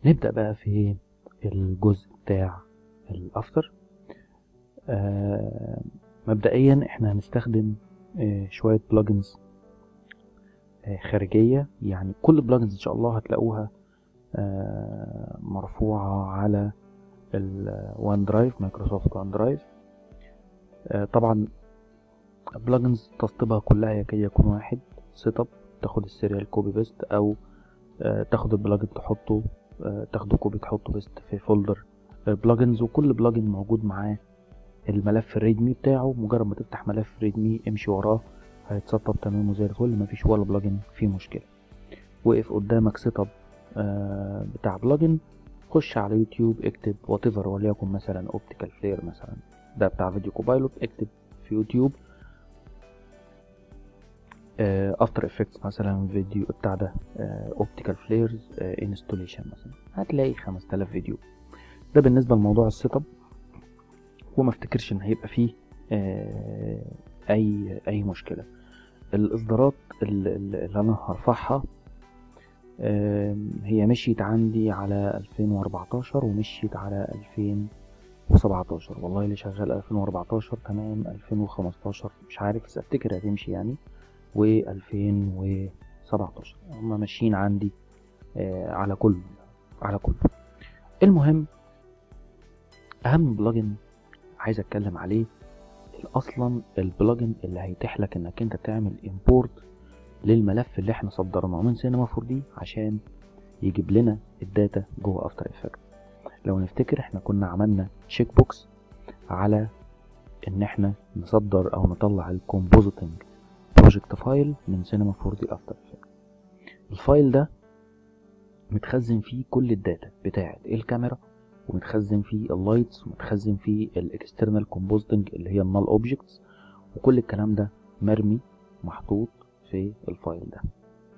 نبدأ بقى في الجزء بتاع الافتر آه مبدئيا احنا هنستخدم آه شوية بلجنز آه خارجية يعني كل بلجنز ان شاء الله هتلاقوها آه مرفوعة على الوان درايف مايكروسوفت وان درايف آه طبعا بلجنز تسطيبها كلها يكاد يكون واحد سيت اب تاخد السيريال كوبي بيست او آه تاخد البلجن تحطه آه تاخده كوبي تحطه بيست في فولدر بلجنز وكل بلجن موجود معاه الملف الريدمي بتاعه مجرد ما تفتح ملف ريدمي امشي وراه هيتسطب تمام وزي الفل مفيش ولا بلجن فيه مشكله وقف قدامك سيت اب آه بتاع بلجن خش على يوتيوب اكتب وات ايفر وليكن مثلا اوبتيكال فلير مثلا ده بتاع فيديو كوبايلوت اكتب في يوتيوب افتر افكتس مثلا فيديو بتاع ده اوبتيكال فليرز انستوليشن مثلا هتلاقي 5000 فيديو ده بالنسبه لموضوع السيت اب وما افتكرش ان هيبقى فيه آه اي اي مشكله الاصدارات اللي انا هرفعها آه هي مشيت عندي على 2014 ومشيت على 2017 والله اللي شغال 2014 تمام 2015 مش عارف بس افتكر هتمشي يعني و 2017 هما ماشيين عندي آه على كل على كل المهم اهم بلجن عايز اتكلم عليه اصلا البلجن اللي هيتيح لك انك انت تعمل امبورت للملف اللي احنا صدرناه من سينما 4 دي عشان يجيب لنا الداتا جوه افتر افكت لو نفتكر احنا كنا عملنا تشيك بوكس على ان احنا نصدر او نطلع الكومبوزيتنج بروجكت فايل من سينما 4 دي افتر افكت الفايل ده متخزن فيه كل الداتا بتاعه الكاميرا ومتخزن فيه اللايتس ومتخزن فيه الاكسترنال كومبوزيتنج اللي هي النال اوبجكتس وكل الكلام ده مرمي محطوط في الفايل ده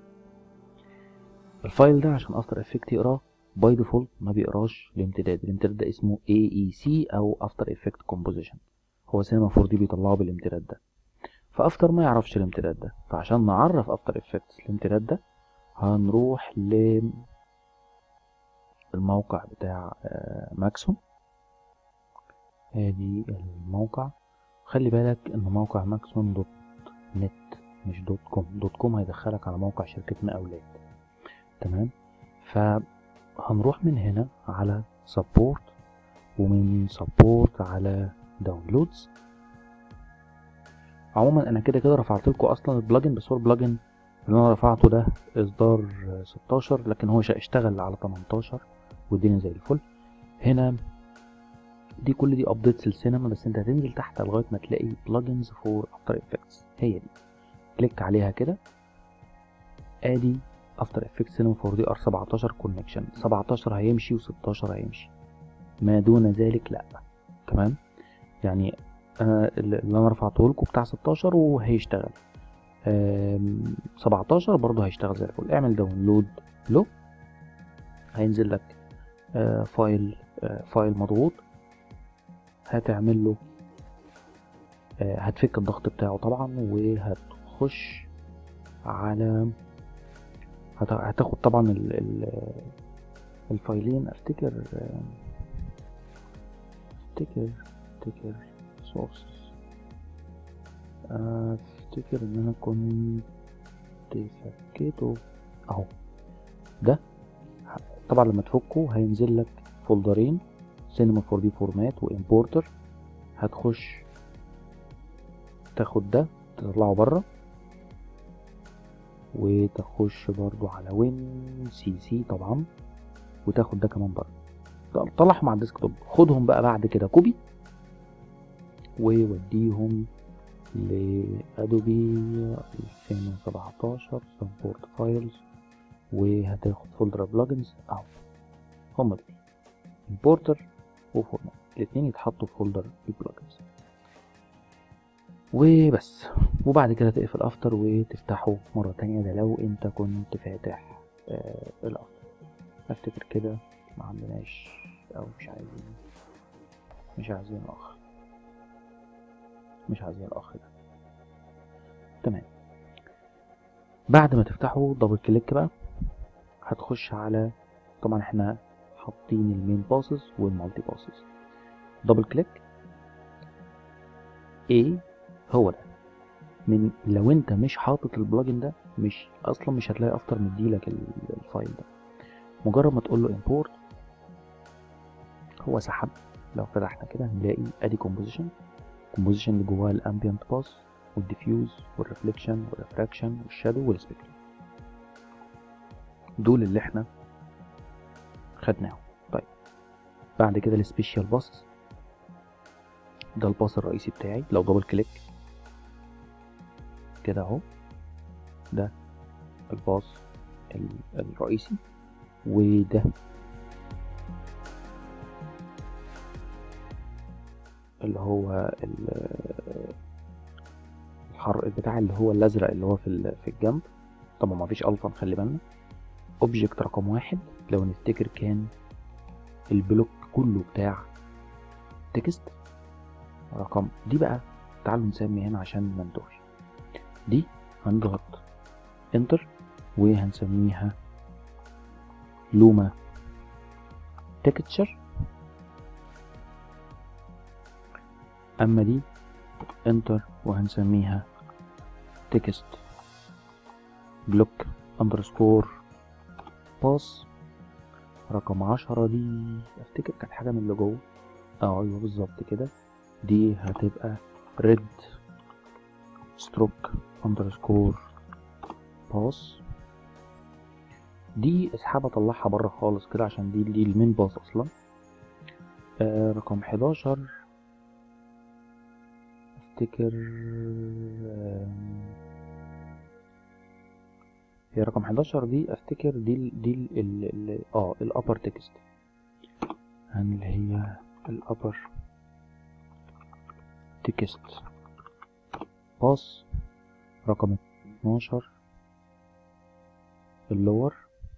الفايل ده عشان افتر افكت يقراه باي ديفولت ما بيقراش الامتداد الامتداد ده اسمه AEC او افتر افكت كومبوزيشن هو سينما 4 دي بيطلعه بالامتداد ده فافتر ما يعرفش الامتداد ده فعشان نعرف افتر افكتس الامتداد ده هنروح ل الموقع بتاع ماكسون ادي الموقع خلي بالك ان موقع ماكسون دوت نت مش دوت كوم دوت كوم هيدخلك على موقع شركة مقاولات تمام فهنروح من هنا على سبورت ومن سبورت على داونلودز عموما انا كده كده رفعت لكم اصلا البلجن بس هو البلجن اللي انا رفعته ده اصدار 16 لكن هو اشتغل على 18 والدنيا زي الفل هنا دي كل دي ابديتس السينما بس انت هتنزل تحت لغايه ما تلاقي بلجنز فور افتر افكتس هي دي كليك عليها كده ادي افتر افكتس سينما 4 دي ار 17 كونكشن 17 هيمشي و16 هيمشي ما دون ذلك لا تمام يعني انا اللي انا رفعته لكم بتاع 16 وهيشتغل 17 برضه هيشتغل زي الفل اعمل داونلود له هينزل لك آه فايل آه فايل مضغوط هتعمل له آه هتفك الضغط بتاعه طبعا وهتخش على هتاخد طبعا ال ال الفايلين افتكر افتكر افتكر سورسز افتكر ان انا كنت فكيته اهو ده طبعا لما تفكه هينزل لك فولدرين سينما 4 دي فورمات وامبورتر هتخش تاخد ده تطلعه بره وتخش برضو على وين سي سي طبعا وتاخد ده كمان بره طلعهم على الديسكتوب خدهم بقى بعد كده كوبي ووديهم لادوبي 2017 سبورت فايلز وهتاخد فولدر بلجنز اهو هما دول امبورتر وفورمات الاتنين يتحطوا في فولدر البلجنز وبس وبعد كده تقفل افتر وتفتحه مرة تانية ده لو انت كنت فاتح آه الافتر افتكر كده ما عندناش او مش عايزين مش عايزين الاخ مش عايزين الاخ ده تمام بعد ما تفتحه دبل كليك بقى هتخش على طبعا احنا حاطين المين باسز والمالتي باسز دبل كليك ايه هو ده من لو انت مش حاطط البلجن ده مش اصلا مش هتلاقي افتر مديلك ال- الفايل ده مجرد ما تقول له import هو سحب لو فتحنا كده هنلاقي ادي composition composition اللي جواه الامبيانت باس والديفيوز والريفليكشن والريفراكشن والشادو والسبيكترم دول اللي احنا خدناهم طيب بعد كده السبيشال باس ده الباص الرئيسي بتاعي لو دبل كليك كده اهو ده الباص ال- الرئيسي وده اللي هو ال- الحر بتاع اللي هو الازرق اللي هو في ال- في الجنب طبعا ما فيش الفا نخلي بالنا اوبجكت رقم واحد لو نفتكر كان البلوك كله بتاع تكست رقم دي بقى تعالوا نسمي هنا عشان ما نتوهش دي هنضغط انتر وهنسميها لوما تكتشر اما دي انتر وهنسميها تكست بلوك اندرسكور باس رقم عشرة دي افتكر كانت حاجة من اللي جوه اه ايوه بالظبط كده دي هتبقى ريد ستروك اندرسكور باس دي اسحبها طلعها بره خالص كده عشان دي دي المين باس اصلا آه رقم 11 افتكر آم، هي رقم 11 دي افتكر دي ال دي ال ال ال اه الابر تكست اللي هي الابر تكست باس رقم 12 اللور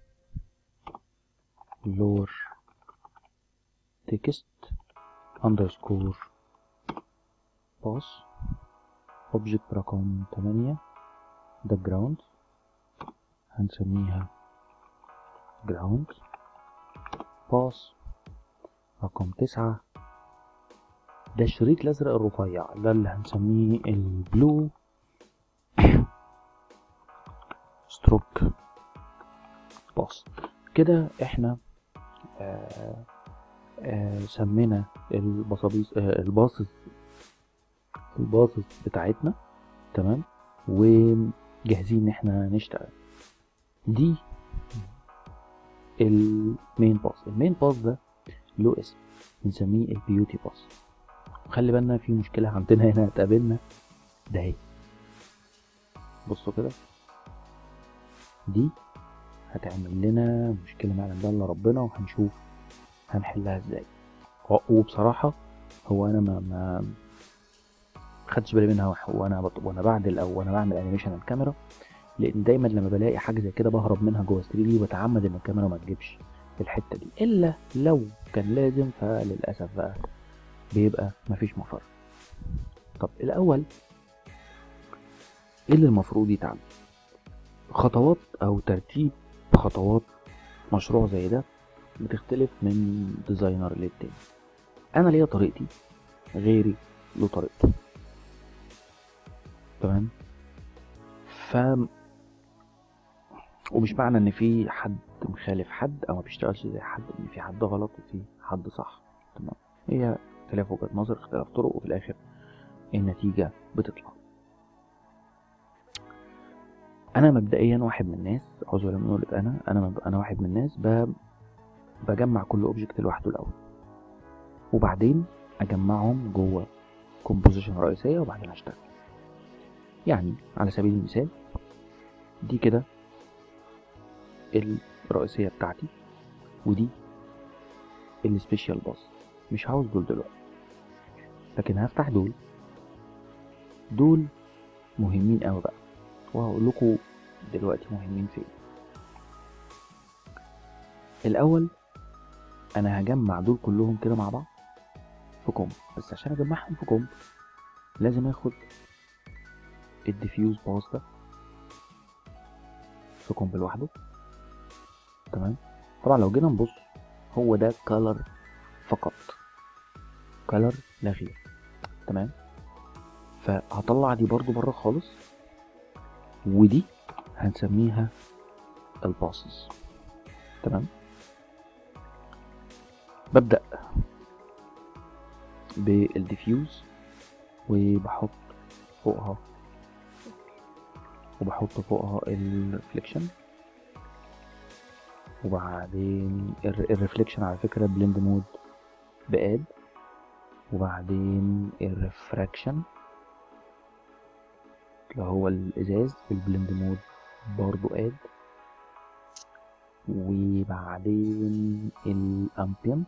اللور تكست اندرسكور باس اوبجكت رقم 8 ده جراوند هنسميها جراوند باس رقم تسعة ده الشريط الأزرق الرفيع ده اللي هنسميه البلو ستروك باس كده احنا آه آه سمينا البصابيص آه الباصص الباصص بتاعتنا تمام وجاهزين ان احنا نشتغل دي المين باس المين باس ده له اسم بنسميه البيوتي باس خلي بالنا في مشكلة عندنا هنا هتقابلنا ده اهي بصوا كده دي هتعمل لنا مشكلة ما يعلم بها الا ربنا وهنشوف هنحلها ازاي هو- وبصراحة هو انا ما ما خدتش بالي منها وح- وانا بط- وانا بعدل او وانا بعمل انيميشن الكاميرا لان دايما لما بلاقي حاجه زي كده بهرب منها جوه 3 دي وبتعمد ان الكاميرا ما تجيبش الحته دي الا لو كان لازم فللاسف بقى بيبقى مفيش مفر طب الاول ايه اللي المفروض يتعمل خطوات او ترتيب خطوات مشروع زي ده بتختلف من ديزاينر للتاني انا ليا طريقتي غيري له طريقته تمام ف ومش معنى ان في حد مخالف حد او ما بيشتغلش زي حد ان في حد غلط وفي حد صح تمام هي اختلاف وجهات نظر اختلاف طرق وفي الاخر النتيجة بتطلع انا مبدئيا واحد من الناس اعوذ بالله من قولة انا انا مب... انا واحد من الناس ب... بجمع كل اوبجكت لوحده الاول وبعدين اجمعهم جوه كومبوزيشن رئيسية وبعدين اشتغل يعني على سبيل المثال دي كده الرئيسية بتاعتي ودي السبيشال باص مش عاوز دول دلوقتي لكن هفتح دول دول مهمين قوي بقى وهقول لكم دلوقتي مهمين فين الاول انا هجمع دول كلهم كده مع بعض في كومب بس عشان اجمعهم في كومب لازم اخد الديفيوز باص ده في كومب لوحده تمام طبعا لو جينا نبص هو ده كالر فقط كالر لا غير تمام فهطلع دي برضو بره خالص ودي هنسميها الباسز تمام ببدأ بالديفيوز وبحط فوقها وبحط فوقها الريفليكشن وبعدين الريفليكشن على فكرة بلند مود باد وبعدين الريفراكشن اللي هو الازاز بالبلند مود برضو اد وبعدين الامبيانت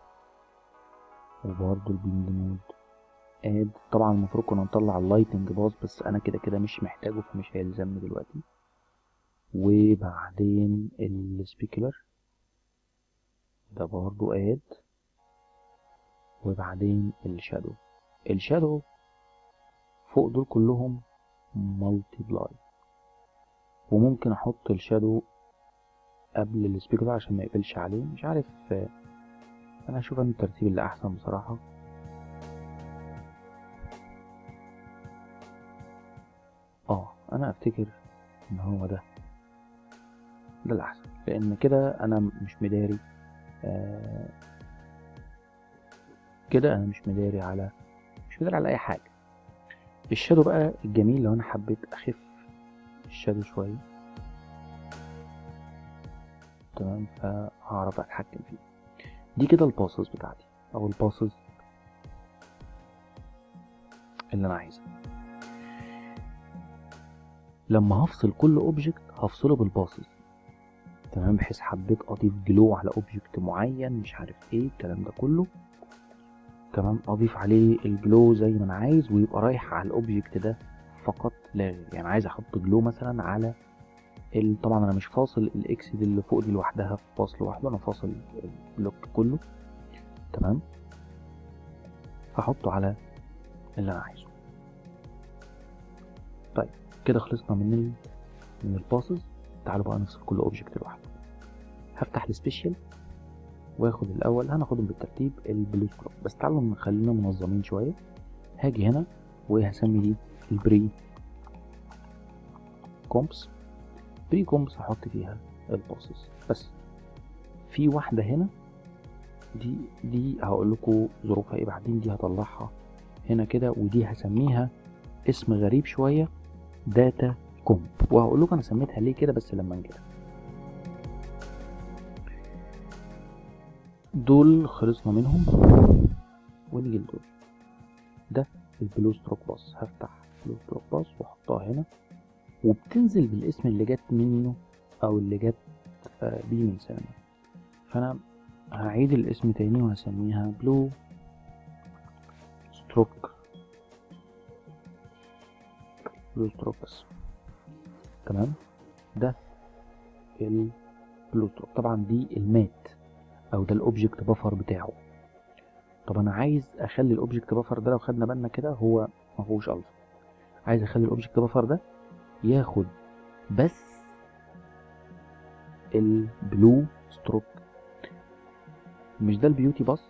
وبرضو البلند مود اد طبعا المفروض كنا نطلع اللايتنج باظ بس انا كده كده مش محتاجه فمش هيلزمني دلوقتي وبعدين السبيكولر ده برضو اد وبعدين الشادو الشادو فوق دول كلهم مالتي بلاي وممكن احط الشادو قبل السبيكولر عشان ما يقفلش عليه مش عارف انا هشوف انا الترتيب اللي احسن بصراحه اه انا افتكر ان هو ده ده الاحسن لان كده انا مش مداري آه كده انا مش مداري على مش مداري على اي حاجه الشادو بقى الجميل لو انا حبيت اخف الشادو شويه تمام فهعرف اتحكم فيه دي كده الباسز بتاعتي او الباسز اللي انا عايزها لما هفصل كل اوبجكت هفصله بالباسز تمام بحيث حبيت اضيف جلو على اوبجكت معين مش عارف ايه الكلام ده كله تمام اضيف عليه الجلو زي ما انا عايز ويبقى رايح على الاوبجكت ده فقط لا غير يعني عايز احط جلو مثلا على ال... طبعا انا مش فاصل الاكس دي اللي فوق دي لوحدها في فاصل لوحده انا فاصل البلوك كله تمام هحطه على اللي انا عايزه طيب كده خلصنا من ال... من الباسز تعالوا بقى نفصل كل اوبجكت لوحده هفتح السبيشال واخد الاول هناخدهم بالترتيب البلو سكروب بس تعالوا نخلينا منظمين شويه هاجي هنا وهسمي دي البري كومبس بري كومبس هحط فيها الباسز بس في واحده هنا دي دي هقول لكم ظروفها ايه بعدين دي هطلعها هنا كده ودي هسميها اسم غريب شويه داتا كومب وهقول لكم انا سميتها ليه كده بس لما نجي دول خلصنا منهم ونيجي لدول ده البلو ستروك باص هفتح بلو ستروك باص واحطها هنا وبتنزل بالاسم اللي جت منه او اللي جت بيه من سنة فانا هعيد الاسم تاني وهسميها بلو ستروك بلو ستروك بس تمام ده البلو ستروك طبعا دي المات او ده الاوبجكت بفر بتاعه طب انا عايز اخلي الاوبجكت بفر ده لو خدنا بالنا كده هو ما فيهوش الفا عايز اخلي الاوبجكت بفر ده ياخد بس البلو ستروك مش ده البيوتي باص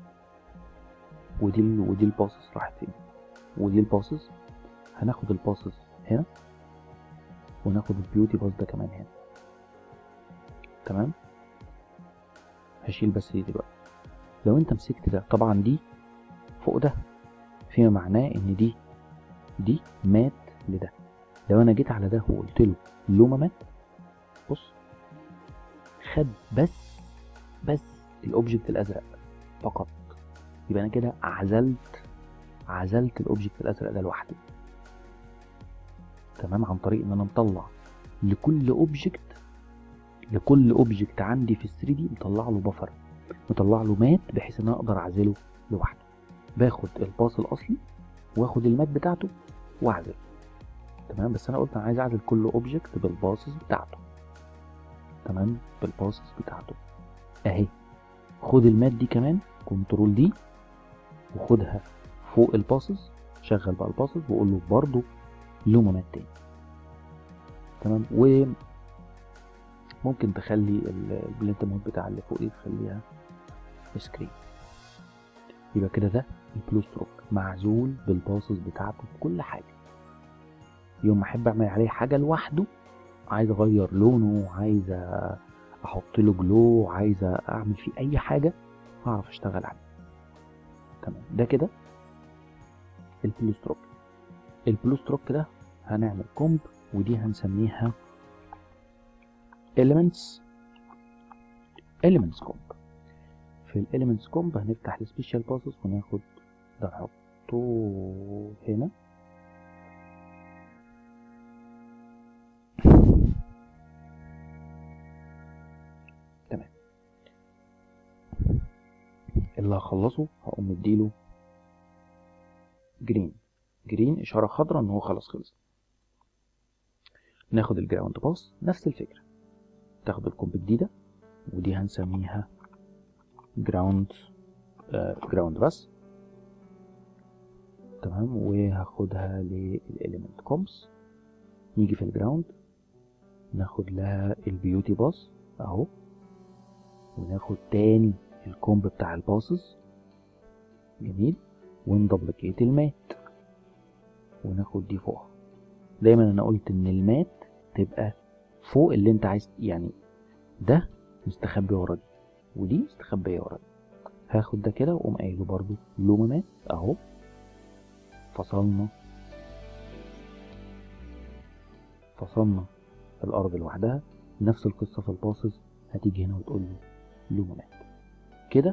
ودي ال ودي الباسز راحت فين ودي الباسز هناخد الباسز هنا وناخد البيوتي باص ده كمان هنا تمام هشيل بس دي دلوقتي لو انت مسكت ده طبعا دي فوق ده فيما معناه ان دي دي مات لده لو انا جيت على ده وقلت له لوما مات بص خد بس بس الاوبجكت الازرق فقط يبقى انا كده عزلت عزلت الاوبجكت الازرق ده لوحده تمام عن طريق ان انا مطلع لكل اوبجكت لكل اوبجكت عندي في ال 3 دي مطلع له بفر مطلع له مات بحيث ان انا اقدر اعزله لوحده باخد الباص الاصلي واخد المات بتاعته واعزل تمام بس انا قلت انا عايز اعزل كل اوبجكت بالباصص بتاعته تمام بالباصص بتاعته اهي خد المات دي كمان كنترول دي وخدها فوق الباصص شغل بقى الباصص وقول له برضه لوما مات تاني تمام و ممكن تخلي البلنت مود بتاع اللي فوق دي تخليها سكرين يبقى كده ده البلو ستروك معزول بالباصص بتاعته بكل حاجه يوم ما احب اعمل عليه حاجه لوحده عايز اغير لونه عايز احط له جلو عايز اعمل فيه اي حاجه هعرف اشتغل عليه تمام ده كده البلو ستروك البلو ستروك ده هنعمل كومب ودي هنسميها elements elements كومب في الاليمنتس كومب هنفتح السبيشال باسز وناخد ده نحطه هنا تمام اللي هخلصه هقوم مديله جرين جرين اشاره خضراء ان هو خلاص خلص ناخد الجراوند باس نفس الفكره تاخد الكومب جديده ودي هنسميها جراوند جراوند بس تمام وهاخدها للاليمنت كومبس نيجي في الجراوند ناخد لها البيوتي باس اهو وناخد تاني الكومب بتاع الباسز جميل وندبلكيت المات وناخد دي فوقها دايما انا قلت ان المات تبقى فوق اللي انت عايز يعني ده مستخبي ورا دي ودي مستخبية ورا دي هاخد ده كده واقوم قايله برضو لومات اهو فصلنا فصلنا الارض لوحدها نفس القصة في الباصز هتيجي هنا وتقول له لومات كده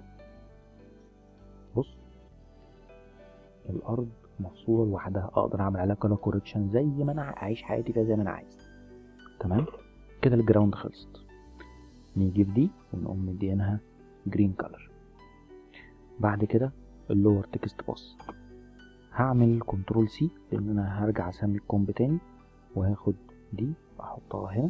بص الارض مفصولة لوحدها اقدر اعمل عليها كلر كوركشن زي ما انا اعيش حياتي فيها زي ما انا عايز تمام كده الجراوند خلصت نيجي في دي ونقوم مدينها جرين كلر بعد كده اللور تكست باص هعمل كنترول سي لان انا هرجع اسمي الكومب تاني وهاخد دي احطها هنا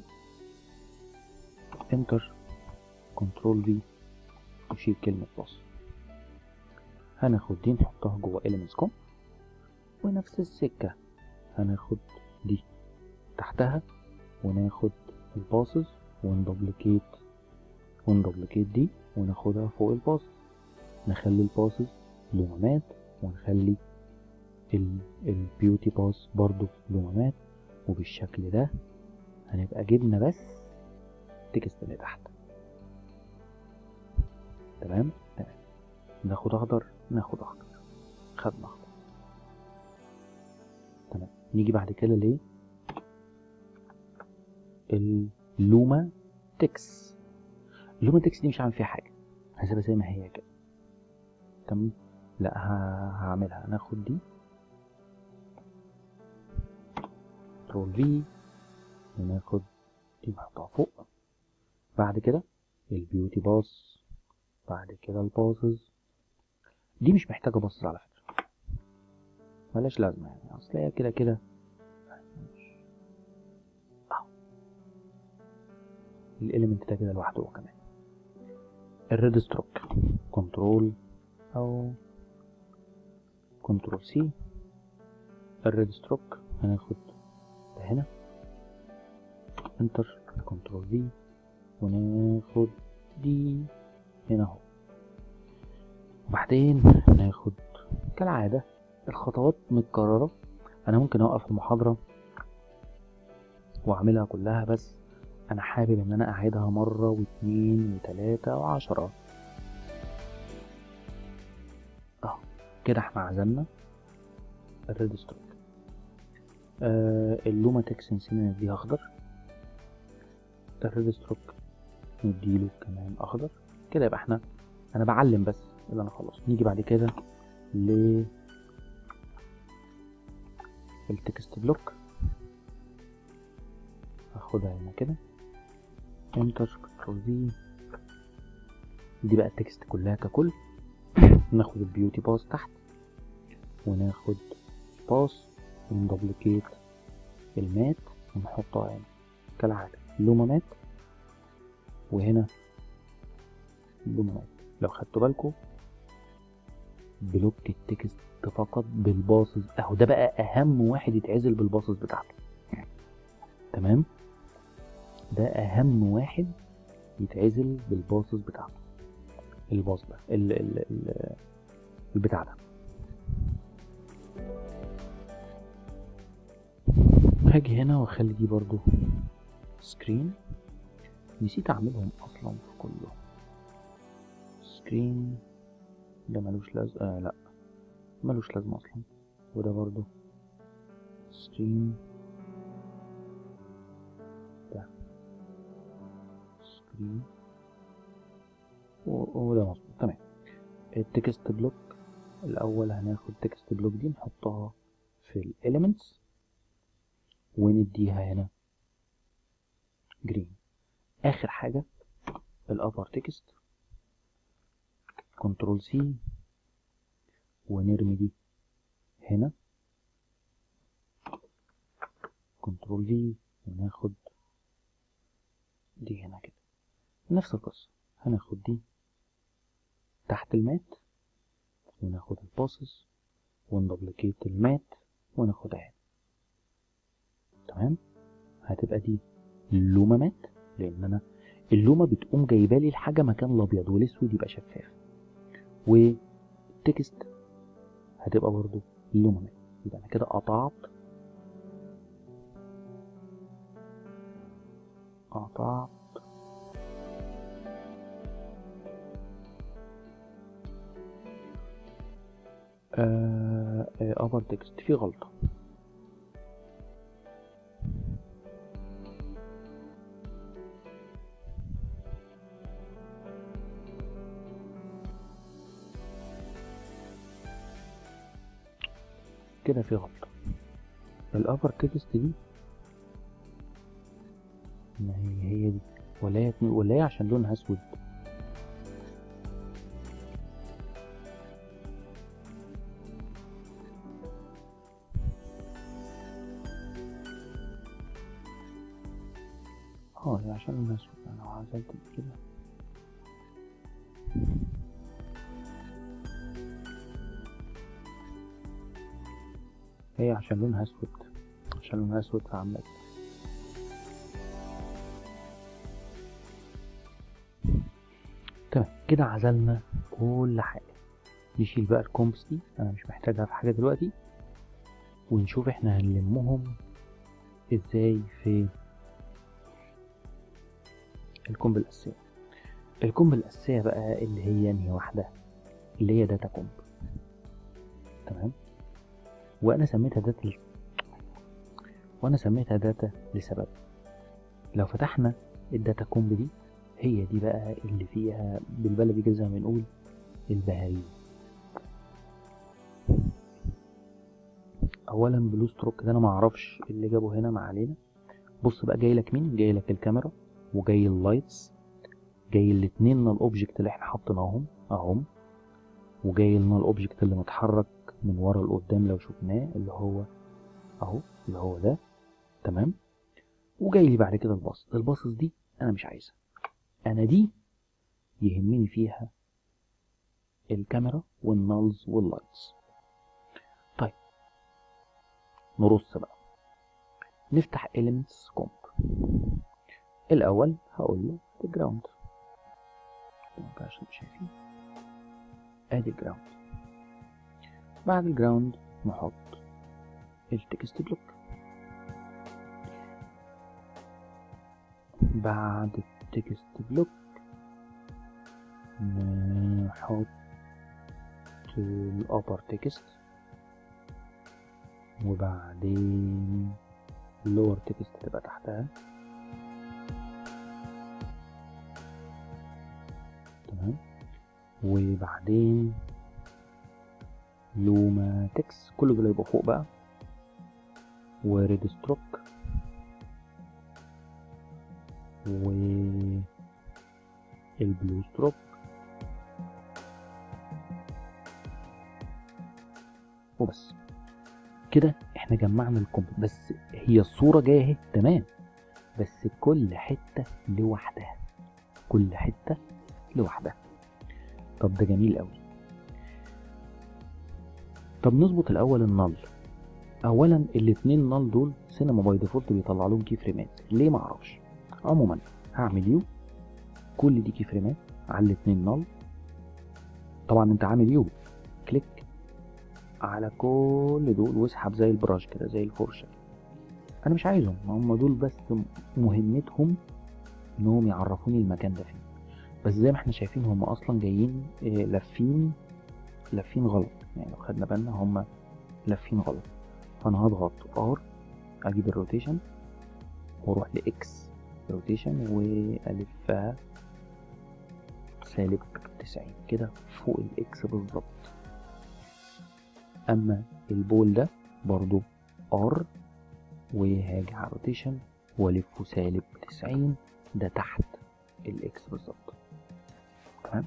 انتر كنترول في وشيل كلمة باص هناخد دي نحطها جوه elements كوم ونفس السكة هناخد دي تحتها وناخد الباسز وندبلكيت وندبلكيت دي وناخدها فوق الباسز نخلي الباسز لومات ونخلي البيوتي باس برضو لومات وبالشكل ده هنبقى جبنا بس التكست اللي تحت تمام تمام ناخد اخضر ناخد اخضر خدنا اخضر تمام نيجي بعد كده ليه اللوما تكس اللوما تكس دي مش هعمل فيها حاجه هسيبها زي ما هي كده تمام لا هعملها ناخد دي كنترول في وناخد دي نحطها فوق بعد كده البيوتي باص بعد كده الباسز دي مش محتاجه بصر على فكره ملهاش لازمه يعني اصل هي كده كده الاليمنت ده كده لوحده هو كمان الريد ستروك كنترول او كنترول سي الريد ستروك هناخد ده هنا انتر كنترول في وناخد دي هنا اهو وبعدين ناخد كالعادة الخطوات متكررة انا ممكن اوقف المحاضرة واعملها كلها بس انا حابب ان انا اعيدها مرة واتنين وتلاتة وعشرة اهو كده احنا عزلنا الريد ستروك آه اللوما تكس نسينا نديها اخضر الريد ستروك نديله كمان اخضر كده يبقى احنا انا بعلم بس اللي انا خلاص نيجي بعد كده ل التكست بلوك هاخدها هنا كده انتر كنترول في دي بقى التكست كلها ككل ناخد البيوتي باس تحت وناخد باس وندبلكيت المات ونحطها هنا كالعادة لوما مات وهنا لوما مات لو خدتوا بالكم بلوك التكست فقط بالباصز اهو ده بقى اهم واحد يتعزل بالباصز بتاعته تمام ده اهم واحد يتعزل بالباصز بتاعته الباص ده ال ال ال البتاع ده هاجي هنا واخلي دي برضو سكرين نسيت اعملهم اصلا في كله سكرين ده ملوش لازمة آه لا ملوش لازمة اصلا وده برضو سكرين ده سكرين و- وده مظبوط تمام التكست بلوك الاول هناخد تكست بلوك دي نحطها في الاليمنتس ونديها هنا جرين اخر حاجه الابر تكست كنترول سي ونرمي دي هنا كنترول في وناخد دي هنا كده نفس القصة هناخد دي تحت المات وناخد الباسز وندبليكيت المات وناخدها هنا تمام هتبقى دي لومة مات لان انا اللومة بتقوم جايبالي الحاجة مكان الابيض والاسود يبقى شفاف والتكست هتبقى برضو لومة مات يبقى انا كده قطعت قطعت ابر تكست في غلطة كده في غلطة الابر تكست دي ما هي هي دي ولا هي ولا هي عشان لونها اسود اه هي عشان لونها اسود انا لو عزلت دي كده هي عشان لونها اسود عشان لونها اسود فعملت تمام كده عزلنا كل حاجة نشيل بقى الكومبس دي انا مش محتاجها في حاجة دلوقتي ونشوف احنا هنلمهم ازاي في الكومب الأساسية الكومب الأساسية بقى اللي هي انهي واحدة اللي هي داتا كومب تمام وانا سميتها داتا ل... وانا سميتها داتا لسبب لو فتحنا الداتا كومب دي هي دي بقى اللي فيها بالبلدي كده زي ما بنقول البهارية اولا بلو ستروك ده انا ما اعرفش اللي جابه هنا ما علينا بص بقى جاي لك مين جاي لك الكاميرا وجاي اللايتس جاي الاتنين من الاوبجكت اللي احنا حطيناهم اهم وجاي لنا الاوبجكت اللي متحرك من ورا لقدام لو شفناه اللي هو اهو اللي هو ده تمام وجاي لي بعد كده الباص الباصص دي انا مش عايزها انا دي يهمني فيها الكاميرا والنالز واللايتس طيب نرص بقى نفتح elements comp الاول هقول له الجراوند عشان مش شايفين ادي الجراوند بعد الجراوند نحط التكست بلوك بعد التكست بلوك نحط الابر تكست وبعدين اللور تكست تبقى تحتها تمام وبعدين لوما تكس كل دول يبقوا فوق بقى وريد ستروك و البلو ستروك وبس كده احنا جمعنا الكومب بس هي الصورة جاية اهي تمام بس كل حتة لوحدها كل حتة لوحدها طب ده جميل قوي طب نظبط الاول النل اولا الاتنين نل دول سينما باي ديفولت بيطلع لهم كي فريمات ليه ما اعرفش عموما هعمل يو كل دي كي فريمات على الاتنين نل طبعا انت عامل يو كليك على كل دول واسحب زي البراش كده زي الفرشة انا مش عايزهم هم دول بس مهمتهم انهم يعرفوني المكان ده فين بس زي ما احنا شايفين هم اصلا جايين آه، لافين لافين غلط يعني لو خدنا بالنا هم لافين غلط فانا هضغط ار اجيب الروتيشن واروح لاكس روتيشن والفها سالب تسعين كده فوق الاكس بالظبط اما البول ده برضو ار وهاجي على روتيشن والفه سالب تسعين ده تحت الاكس بالظبط تمام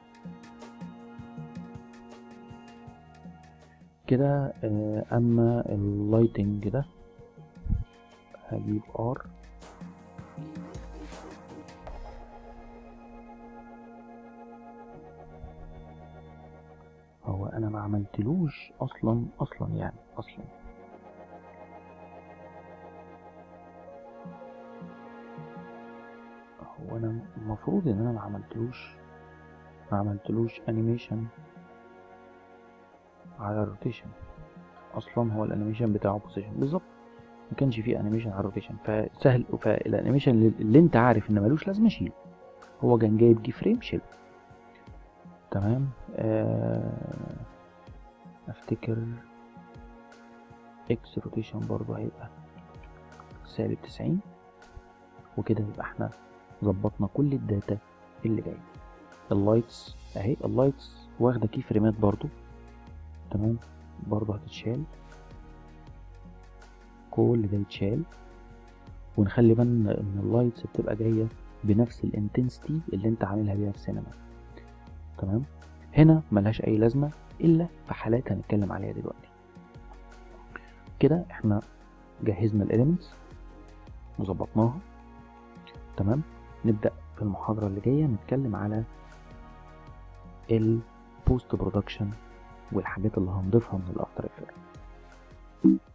كده آه، اما اللايتنج ده هجيب ار هو انا ما عملتلوش اصلا اصلا يعني اصلا هو انا المفروض ان انا ما عملتلوش ما عملتلوش انيميشن على الروتيشن اصلا هو الانيميشن بتاعه بوزيشن بالظبط ما كانش فيه انيميشن على الروتيشن فسهل فالانيميشن اللي انت عارف ان ملوش لازمه شيله هو كان جايب كي فريم شيله تمام آه افتكر اكس روتيشن برضه هيبقى سالب تسعين وكده يبقى احنا ظبطنا كل الداتا اللي جايه اللايتس اهي اللايتس واخده كي فريمات برضو تمام برضو هتتشال كل ده يتشال ونخلي بالنا ان اللايتس بتبقى جايه بنفس الانتنسيتي اللي انت عاملها بيها في سينما تمام هنا ملهاش اي لازمه الا في حالات هنتكلم عليها دلوقتي كده احنا جهزنا الاليمنتس وظبطناها تمام نبدا في المحاضره اللي جايه نتكلم على البوست برودكشن والحاجات اللي هنضيفها من الافتر افكت